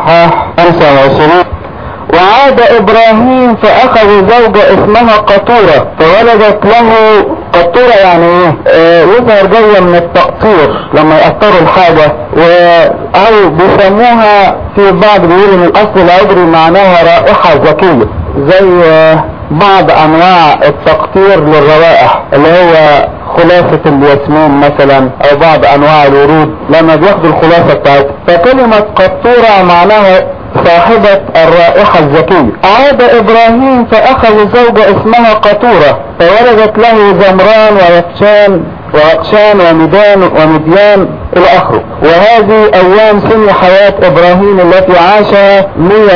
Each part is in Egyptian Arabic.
اصحاح 25 وعاد ابراهيم فاخذ زوجة اسمها قطورة فولدت له قطورة يعني ايه آه يظهر جاية من التقطير لما يقطروا الحاجة و... او بيسموها في بعض بيقولوا من الاصل العبري معناها رائحة ذكية زي آه بعض انواع التقطير للروائح اللي هو خلاصة الياسمين مثلا او بعض انواع الورود لما بياخدوا الخلاصة بتاعتها فكلمة قطورة معناها صاحبة الرائحة الذكية عاد ابراهيم فاخذ زوجة اسمها قطورة فولدت له زمران ويقشان وعقشان ومدان ومديان الى اخره وهذه ايام سن حياة ابراهيم التي عاشها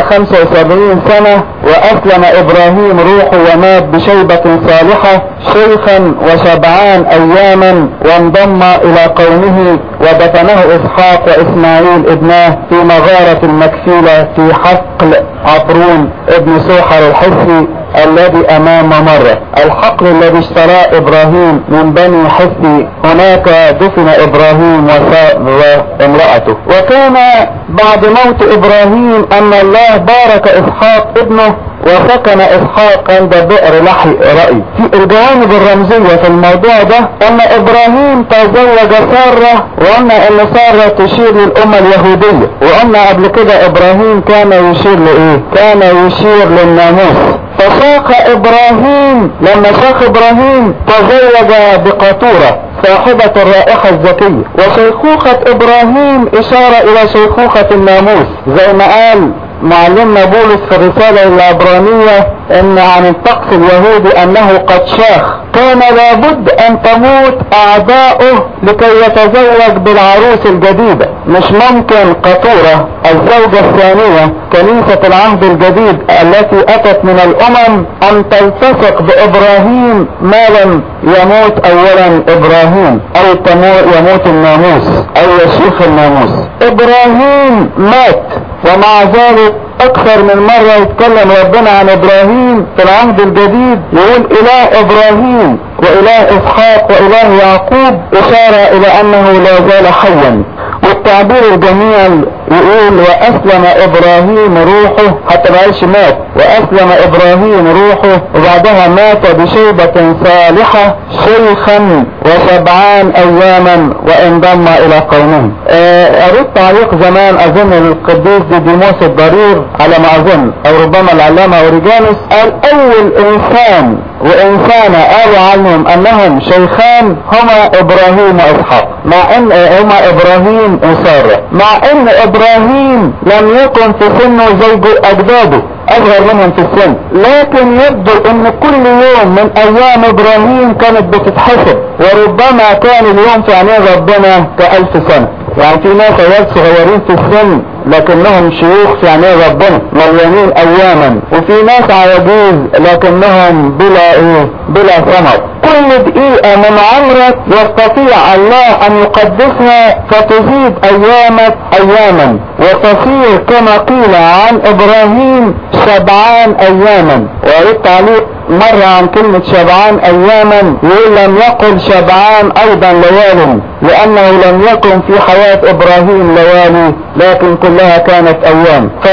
175 سنة واسلم ابراهيم روحه ومات بشيبة صالحة شيخا وشبعان اياما وانضم الى قومه ودفنه اسحاق واسماعيل ابناه في مغارة المكفيلة في حقل عطرون ابن سوحر الحسي الذي امام مرة الحقل الذي اشتراه ابراهيم من بني حسي هناك دفن ابراهيم وسار امرأته وكان بعد موت ابراهيم ان الله بارك اسحاق ابنه وسكن اسحاق عند بئر لحي رأي في الجوانب الرمزية في الموضوع ده ان ابراهيم تزوج سارة وان ان سارة تشير للامة اليهودية وان قبل كده ابراهيم كان يشير لايه كان يشير للناموس فساق ابراهيم لما ساق ابراهيم تزوج بقطورة صاحبة الرائحة الذكية وشيخوخة ابراهيم اشارة الى شيخوخة الناموس زي ما قال معلمنا بولس في الرسالة العبرانية ان عن الطقس اليهودي انه قد شاخ كان لابد ان تموت اعداؤه لكي يتزوج بالعروس الجديدة مش ممكن قطورة الزوجة الثانية كنيسة العهد الجديد التي اتت من الامم ان تلتصق بابراهيم ما لم يموت اولا ابراهيم او يموت الناموس او يشيخ الناموس ابراهيم مات ومع ذلك اكثر من مرة يتكلم ربنا عن ابراهيم في العهد الجديد يقول اله ابراهيم واله اسحاق واله يعقوب اشارة الى انه لا زال حيا والتعبير الجميل يقول واسلم ابراهيم روحه حتى ما قالش مات واسلم ابراهيم روحه وبعدها مات بشيبة صالحة شيخا وسبعان اياما وانضم الى قومه قريت تعليق زمان اظن القديس ديديموس الضرير على ما اظن او ربما العلامة اوريجانوس قال اول انسان وانسانة قالوا عنهم انهم شيخان هما ابراهيم واسحاق مع ان هما ابراهيم وسارة مع ان ابراهيم لم يكن في سنه زي اجداده اصغر منهم في السن لكن يبدو ان كل يوم من ايام ابراهيم كانت بتتحسب وربما كان اليوم في عينين ربنا كالف سنة يعني في ناس عيال صغيرين في السن لكنهم شيوخ في عينين ربنا مليانين اياما وفي ناس عواجيز لكنهم بلا ايه بلا ثمر كل دقيقة من عمرك يستطيع الله ان يقدسها فتزيد ايامك اياما وتصير كما قيل عن ابراهيم سبعان اياما وقريت تعليق مرة عن كلمة شبعان اياما يقول لم يقل شبعان ايضا ليال لانه لم يكن في حياة ابراهيم ليالي لكن كلها كانت ايام ف...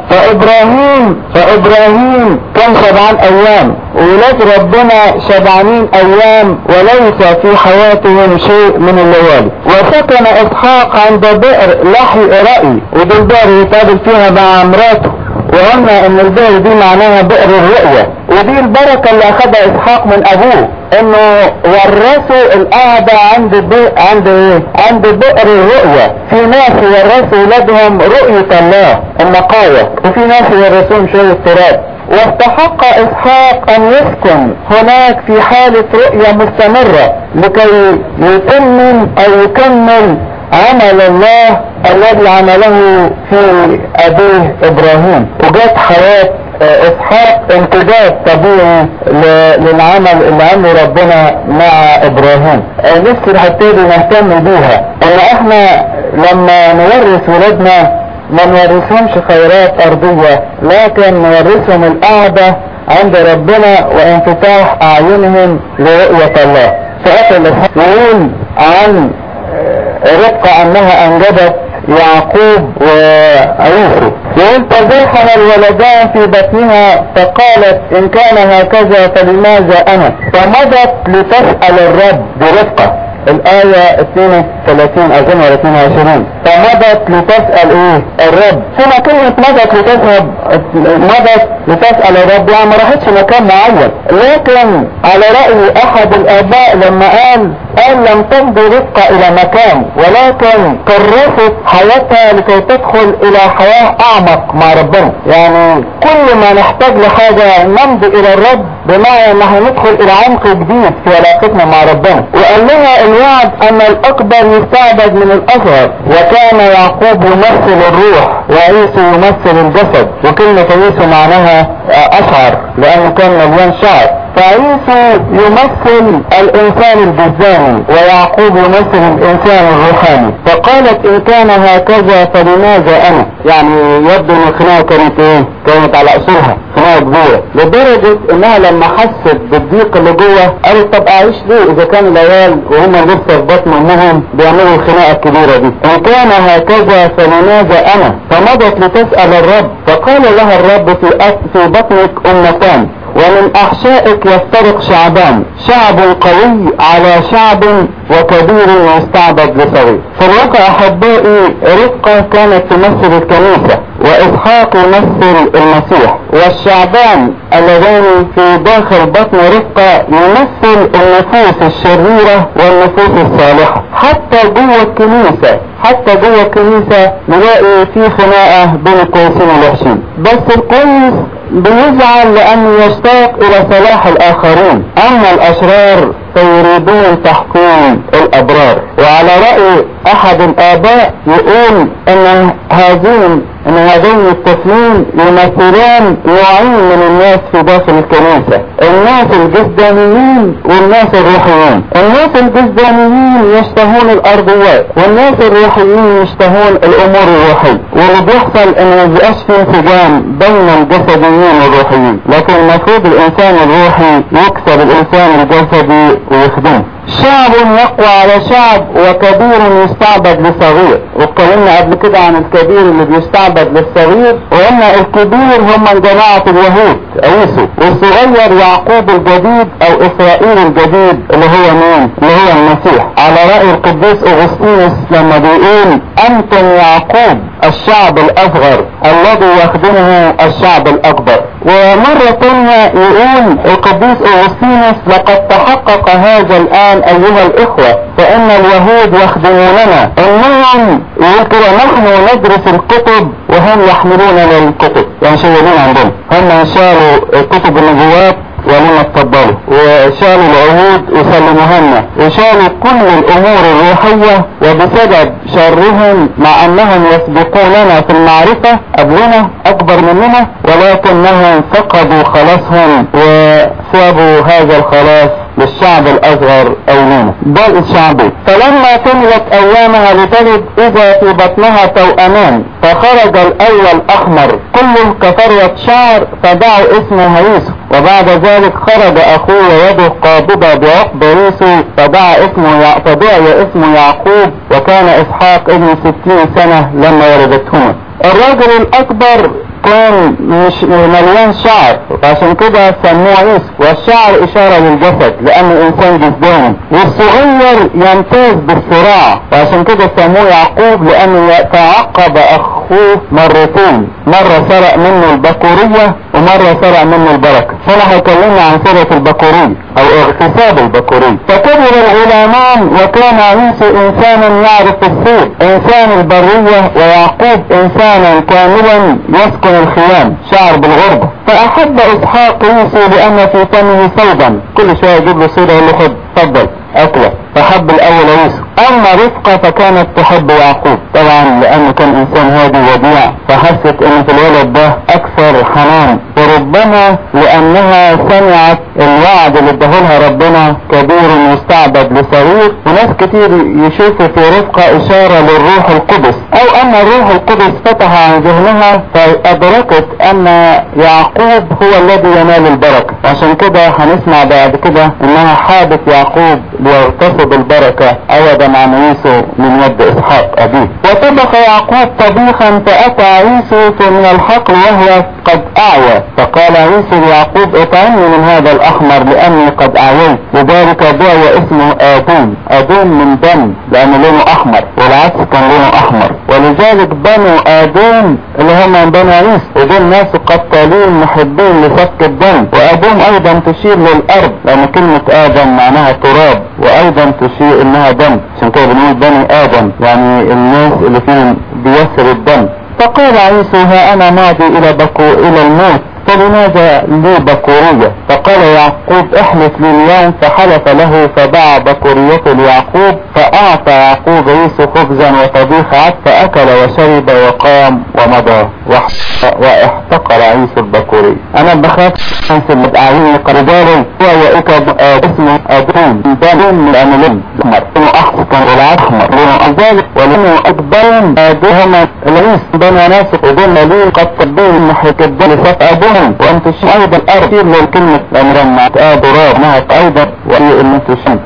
فابراهيم فابراهيم كان شبعان ايام ولاد ربنا شبعانين ايام وليس في حياتهم شيء من الليالي وسكن اسحاق عند بئر لحي رأي ودي البئر يتقابل فيها مع مراته وقلنا ان البئر دي معناها بئر الرؤية ودي البركة اللي اخدها اسحاق من ابوه انه ورثوا القعدة عند بئر عند ايه عند بئر الرؤية في ناس ورثوا ولادهم رؤية الله النقاية وفي ناس يورثوهم شوية تراب واستحق اسحاق ان يسكن هناك في حالة رؤية مستمرة لكي يتمم او يكمل عمل الله الذي عمله في ابيه ابراهيم وجات حياة اسحاق امتداد طبيعي للعمل اللي عمله ربنا مع ابراهيم نفسي هبتدي نهتم بيها ان احنا لما نورث ولادنا ما نورثهمش خيرات ارضية لكن نورثهم القعدة عند ربنا وانفتاح اعينهم لرؤية الله فاخر يقول عن ربقة انها انجبت يعقوب وعيسو يقول فزاحم الولدان في بطنها فقالت ان كان هكذا فلماذا انا فمضت لتسأل الرب برفقة الآية 32 أظن ولا 22 فمضت لتسأل إيه الرب هنا كلمة مضت لتذهب مضت لتسأل الرب يعني ما راحتش مكان معين لكن على رأي أحد الآباء لما قال قال لم تمضي رفقة إلى مكان ولكن كرست حياتها لكي تدخل إلى حياة أعمق مع ربنا يعني كل ما نحتاج لحاجة نمضي إلى الرب بمعنى ان احنا ندخل الى عمق جديد في علاقتنا مع ربنا وقال لها الوعد ان الاكبر يستعبد من الاصغر وكان يعقوب يمثل الروح وعيسو يمثل الجسد وكلمة عيسو معناها اشعر لانه كان مليان شعر فعيسو يمثل الانسان الجزاني ويعقوب يمثل الانسان الروحاني فقالت ان كان هكذا فلماذا انا يعني يبدو ان الخناقه كانت ايه كانت على اصولها خناقه كبيره لدرجه انها لما حست بالضيق اللي جوه قالت طب اعيش ليه اذا كان العيال وهم لسه في بطن امهم بيعملوا الخناقه الكبيره دي ان كان هكذا فلماذا انا فمضت لتسال الرب فقال لها الرب في أس- في بطنك امتان ومن احشائك يفترق شعبان شعب قوي على شعب وكبير يستعبد لصغير في الواقع احبائي رفقة كانت تمثل الكنيسة واسحاق يمثل المسيح والشعبان اللذان في داخل بطن رفقة يمثل النفوس الشريرة والنفوس الصالحة حتى جوه الكنيسة حتى جوه الكنيسة نلاقي في خناقة بين الكويسين والوحشين بس الكويس بيزعل لأنه يشتاق إلى صلاح الآخرين أما الأشرار فيريدون تحكيم الأبرار وعلى رأي أحد الآباء يقول أن هذين أن هذين الطفلين يمثلان نوعين من الناس في داخل الكنيسة الناس الجسدانيين والناس الروحيين الناس الجسدانيين يشتهون الأرضيات والناس الروحيين يشتهون الأمور الروحية واللي بيحصل أن ما بيبقاش في انسجام بين الجسديين والروحيين لكن المفروض الإنسان الروحي يكسب الإنسان الجسدي ويخدمه شعب يقوى على شعب وكبير يستعبد لصغير واتكلمنا قبل كده عن الكبير اللي بيستعبد للصغير وقلنا الكبير هم من جماعة اليهود عيسو والصغير يعقوب الجديد او اسرائيل الجديد اللي هو مين اللي هو المسيح على رأي القديس اغسطينوس لما بيقول انتم يعقوب الشعب الاصغر الذي يخدمه الشعب الاكبر ومرة تانية يقول القديس اغسطينوس لقد تحقق هذا الان ايها الاخوة فان اليهود يخدموننا انهم يقول كده نحن ندرس الكتب وهم يحملوننا للكتب يعني شغالين عندنا هم شالوا كتب النبوات ولم اتفضلوا وشالوا العهود وسلموها لنا وشالوا كل الامور الروحية وبسبب شرهم مع انهم يسبقوننا في المعرفة قبلنا اكبر مننا ولكنهم فقدوا خلاصهم وسابوا هذا الخلاص للشعب الاصغر او لنا بل الشعبي فلما تملت ايامها لتلد اذا في بطنها توأمان فخرج الاول احمر كله كفروة شعر فدعوا اسمه يوسف وبعد ذلك خرج اخوه يده قابضة بعقب يوسف فدعا اسمه يع... فدعي اسمه يعقوب وكان اسحاق ابن ستين سنة لما ولدتهما الرجل الاكبر كان مش مليان شعر عشان كده سموه يوسف والشعر اشارة للجسد لانه انسان جسداني والصغير يمتاز بالصراع وعشان كده سموه يعقوب لانه تعقب اخوه مرتين مرة سرق منه البكورية ومرة سرق منه البركة هنا هيكلمنا عن سرقة البكورية او اغتصاب البكورية فكبر الغلامان وكان عيسى انسانا يعرف السير انسان البرية ويعقوب انسانا كاملا يسكن الخيام شعر بالغربة فاحب اسحاق يوسف لان في فمه صودا كل شوية يجيب له صورة يقول له خد اتفضل اكله فحب الاول يوسف اما رفقة فكانت تحب يعقوب طبعا لانه كان انسان هادي وديع فحست ان في الولد ده اكثر حنان وربما لانها سمعت الوعد اللي اداهولها ربنا كبير مستعبد لصغير وناس كتير يشوفوا في رفقة اشارة للروح القدس او ان الروح القدس فتح عن ذهنها فادركت لان يعقوب هو الذي ينال البركة عشان كده هنسمع بعد كده انها حابت يعقوب ليغتصب البركة عوضا عن عيسو من يد اسحاق ابيه وطبخ يعقوب طبيخا فاتى عيسو من الحقل وهو قد اعوى فقال عيسو ليعقوب اطعمني من هذا الاحمر لاني قد اعويت لذلك دعي اسمه ادون ادون من دم لان لونه احمر والعكس كان لونه احمر ولذلك بنو ادون اللي هم بنو عيسو ودول ناس قتالين محبين لسفك الدم وادون ايضا تشير للارض لان كلمة ادم معناها تراب وايضا تشير انها دم عشان كده بنقول بني ادم يعني الناس اللي فيهم بيسر الدم فقال عيسو ها انا ماضي الى بكو الى الموت فلماذا لي بكورية فقال يعقوب احلف لي اليوم فحلف له فباع بكوريته ليعقوب فاعطى يعقوب عيسو خبزا وطبيخ عد فاكل وشرب وقام ومضى واحتقر عيسو البكورية انا بخاف في المدعين قربالي هو يأكد اسمه ادون دون من الاملين احمر لونه احمر كان الاحمر لونه ذلك ولانه اكبرهم ادوهم العيس بني ناس ودون مليل قد تبين محيط الدم لسف ابوهم وانتشين ايضا الارض للكلمة الامران مع تآدرات انها ايضا وهي الانتشين